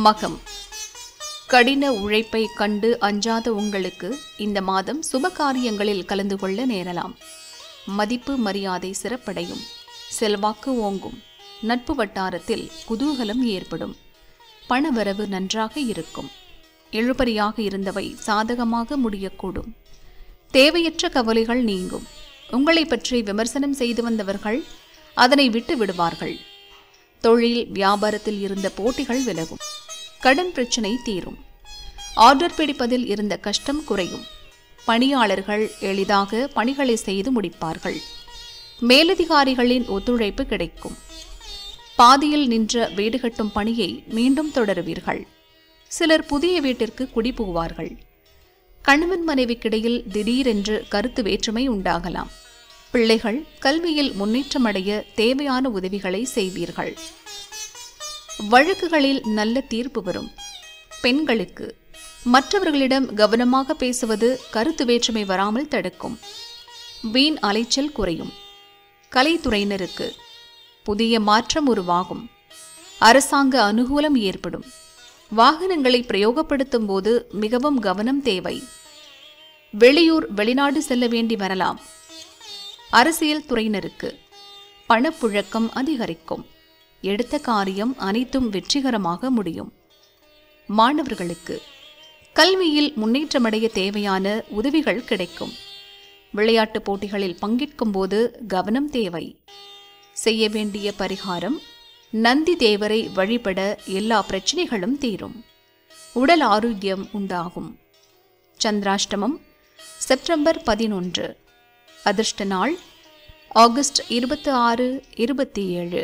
மகம் கடின உழைப்பை கண்டு அஞ்சாத உங்களுக்கு இந்த மாதம் சுப காரியங்களில் கலந்து கொள்ள நேரலாம் மதிப்பு மரியாதை சிறப்படையும் செல்வாக்கு ஓங்கும் நட்பு வட்டாரத்தில் குதூகலம் ஏற்படும் பணவரவு நன்றாக இருக்கும் இழுபறியாக இருந்தவை சாதகமாக முடியக்கூடும் தேவையற்ற கவலைகள் நீங்கும் உங்களை பற்றி விமர்சனம் செய்து வந்தவர்கள் அதனை விட்டு விடுவார்கள் தொழில் வியாபாரத்தில் இருந்த போட்டிகள் விலகும் கடன் பிரச்சனை தீரும் ஆர்டர் பிடிப்பதில் இருந்த கஷ்டம் குறையும் பணியாளர்கள் எளிதாக பணிகளை செய்து முடிப்பார்கள் மேலதிகாரிகளின் ஒத்துழைப்பு கிடைக்கும் பாதியில் நின்ற வீடு கட்டும் பணியை மீண்டும் தொடருவீர்கள் சிலர் புதிய வீட்டிற்கு குடிபுகுவார்கள் கணவன் மனைவிக்கிடையில் திடீரென்று கருத்து வேற்றுமை உண்டாகலாம் பிள்ளைகள் கல்வியில் முன்னேற்றமடைய தேவையான உதவிகளை செய்வீர்கள் வழக்குகளில் நல்ல தீர்ப்பு வரும் பெண்களுக்கு மற்றவர்களிடம் கவனமாக பேசுவது கருத்து வேற்றுமை வராமல் தடுக்கும் வீண் அலைச்சல் குறையும் கலைத்துறையினருக்கு புதிய மாற்றம் உருவாகும் அரசாங்க அனுகூலம் ஏற்படும் வாகனங்களை பிரயோகப்படுத்தும் போது மிகவும் கவனம் தேவை வெளியூர் வெளிநாடு செல்ல வேண்டி வரலாம் அரசியல் துறையினருக்கு பணப்புழக்கம் அதிகரிக்கும் எடுத்த காரியம் அனைத்தும் வெற்றிகரமாக முடியும் மாணவர்களுக்கு கல்வியில் முன்னேற்றமடைய தேவையான உதவிகள் கிடைக்கும் விளையாட்டுப் போட்டிகளில் பங்கேற்கும் போது கவனம் தேவை செய்ய வேண்டிய பரிகாரம் நந்தி தேவரை வழிபட எல்லா பிரச்சனைகளும் தீரும் உடல் ஆரோக்கியம் உண்டாகும் சந்திராஷ்டமம் செப்டம்பர் பதினொன்று அதிர்ஷ்ட நாள் ஆகஸ்ட் இருபத்தி ஆறு இருபத்தி ஏழு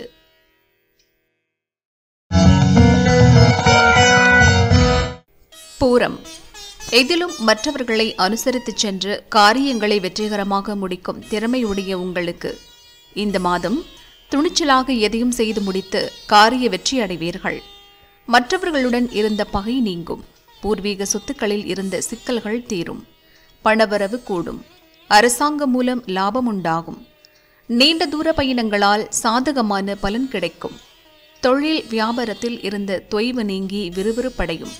பூரம் எதிலும் மற்றவர்களை அனுசரித்துச் சென்று காரியங்களை வெற்றிகரமாக முடிக்கும் திறமையுடைய உங்களுக்கு இந்த மாதம் துணிச்சலாக எதையும் செய்து முடித்து காரிய வெற்றி அடைவீர்கள் மற்றவர்களுடன் இருந்த பகை நீங்கும் பூர்வீக சொத்துக்களில் இருந்த சிக்கல்கள் தீரும் பணவரவு கூடும் அரசாங்கம் மூலம் லாபம் உண்டாகும் நீண்ட தூர பயணங்களால் சாதகமான பலன் கிடைக்கும் தொழில் வியாபாரத்தில் இருந்த தொய்வு நீங்கி விறுவிறுப்படையும்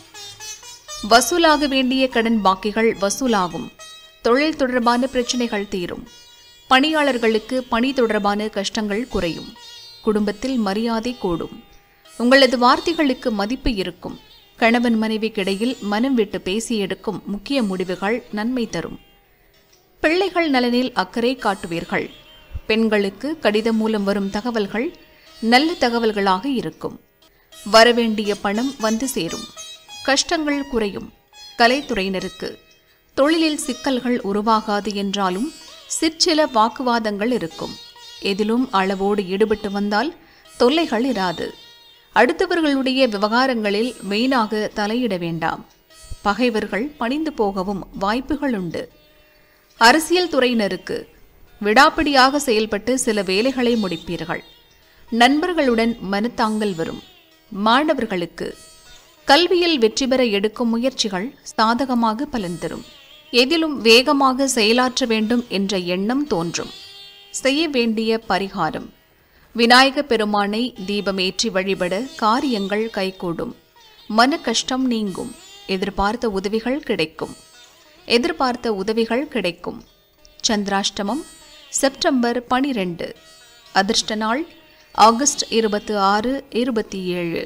வசூலாக வேண்டிய கடன் பாக்கிகள் வசூலாகும் தொழில் தொடர்பான பிரச்சனைகள் தீரும் பணியாளர்களுக்கு பணி தொடர்பான கஷ்டங்கள் குறையும் குடும்பத்தில் மரியாதை கூடும் உங்களது வார்த்தைகளுக்கு மதிப்பு இருக்கும் கணவன் மனைவிக்கிடையில் மனம் விட்டு பேசி எடுக்கும் முக்கிய முடிவுகள் நன்மை தரும் பிள்ளைகள் நலனில் அக்கறை காட்டுவீர்கள் பெண்களுக்கு கடிதம் மூலம் வரும் தகவல்கள் நல்ல தகவல்களாக இருக்கும் வரவேண்டிய பணம் வந்து சேரும் கஷ்டங்கள் குறையும் கலைத்துறையினருக்கு தொழிலில் சிக்கல்கள் உருவாகாது என்றாலும் சிற்சில வாக்குவாதங்கள் இருக்கும் எதிலும் அளவோடு ஈடுபட்டு வந்தால் தொல்லைகள் இராது அடுத்தவர்களுடைய விவகாரங்களில் மெயினாக தலையிட வேண்டாம் பகைவர்கள் பணிந்து போகவும் வாய்ப்புகள் உண்டு அரசியல் துறையினருக்கு விடாப்பிடியாக செயல்பட்டு சில வேலைகளை முடிப்பீர்கள் நண்பர்களுடன் மனத்தாங்கல் வரும் மாணவர்களுக்கு கல்வியில் வெற்றி பெற எடுக்கும் முயற்சிகள் சாதகமாக பலன் தரும் எதிலும் வேகமாக செயலாற்ற வேண்டும் என்ற எண்ணம் தோன்றும் செய்ய வேண்டிய பரிகாரம் விநாயக பெருமானை தீபமேற்றி வழிபட காரியங்கள் கைகூடும் மன கஷ்டம் நீங்கும் எதிர்பார்த்த உதவிகள் கிடைக்கும் எதிர்பார்த்த உதவிகள் கிடைக்கும் சந்திராஷ்டமம் செப்டம்பர் பனிரெண்டு அதிர்ஷ்ட நாள் ஆகஸ்ட் இருபத்தி ஆறு இருபத்தி ஏழு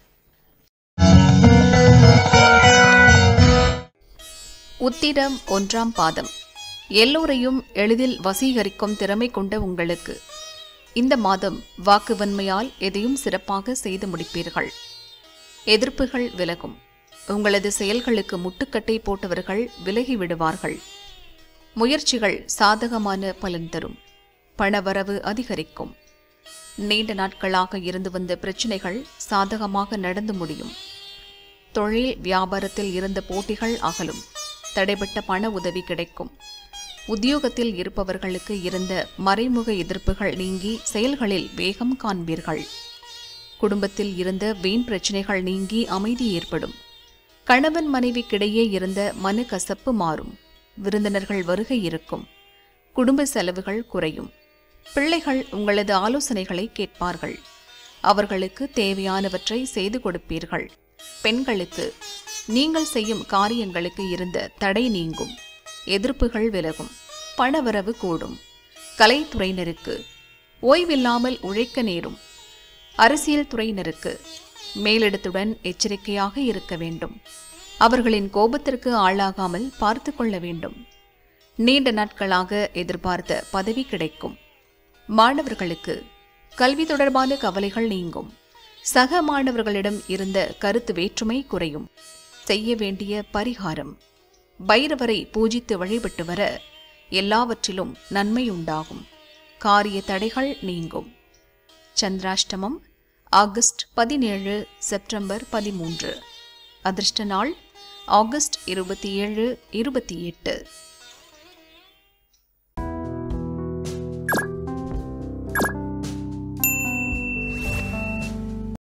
உத்திரம் ஒன்றாம் பாதம் எல்லோரையும் எளிதில் வசீகரிக்கும் திறமை கொண்ட உங்களுக்கு இந்த மாதம் வாக்குவன்மையால் எதையும் சிறப்பாக செய்து முடிப்பீர்கள் எதிர்ப்புகள் விலகும் உங்களது செயல்களுக்கு முட்டுக்கட்டை போட்டவர்கள் விலகி விடுவார்கள் முயற்சிகள் சாதகமான பலன் தரும் பணவரவு அதிகரிக்கும் நீண்ட நாட்களாக இருந்து வந்த பிரச்சினைகள் சாதகமாக நடந்து முடியும் தொழில் வியாபாரத்தில் இருந்த போட்டிகள் அகலும் தடைபட்ட பண உதவி கிடைக்கும் உத்தியோகத்தில் இருப்பவர்களுக்கு இருந்த மறைமுக எதிர்ப்புகள் நீங்கி செயல்களில் வேகம் காண்பீர்கள் குடும்பத்தில் இருந்த வீண் பிரச்சனைகள் நீங்கி அமைதி ஏற்படும் கணவன் மனைவிக்கிடையே இருந்த மனக்கசப்பு மாறும் விருந்தினர்கள் வருகை இருக்கும் குடும்ப செலவுகள் குறையும் பிள்ளைகள் உங்களது ஆலோசனைகளை கேட்பார்கள் அவர்களுக்கு தேவையானவற்றை செய்து கொடுப்பீர்கள் பெண்களுக்கு நீங்கள் செய்யும் காரியங்களுக்கு இருந்த தடை நீங்கும் எதிர்ப்புகள் விலகும் பணவரவு கூடும் கலைத்துறையினருக்கு ஓய்வில்லாமல் உழைக்க நேரும் அரசியல் துறையினருக்கு மேலிடத்துடன் எச்சரிக்கையாக இருக்க வேண்டும் அவர்களின் கோபத்திற்கு ஆளாகாமல் பார்த்து கொள்ள வேண்டும் நீண்ட நாட்களாக எதிர்பார்த்த பதவி கிடைக்கும் மாணவர்களுக்கு கல்வி தொடர்பான கவலைகள் நீங்கும் சக மாணவர்களிடம் இருந்த கருத்து வேற்றுமை குறையும் செய்ய வேண்டிய பரிகாரம் பைரவரை பூஜித்து வழிபட்டு வர எல்லாவற்றிலும் நன்மை உண்டாகும் காரிய தடைகள் நீங்கும் சந்திராஷ்டமம் ஆகஸ்ட் பதினேழு செப்டம்பர் பதிமூன்று அதிர்ஷ்ட நாள் ஆகஸ்ட் இருபத்தி ஏழு இருபத்தி எட்டு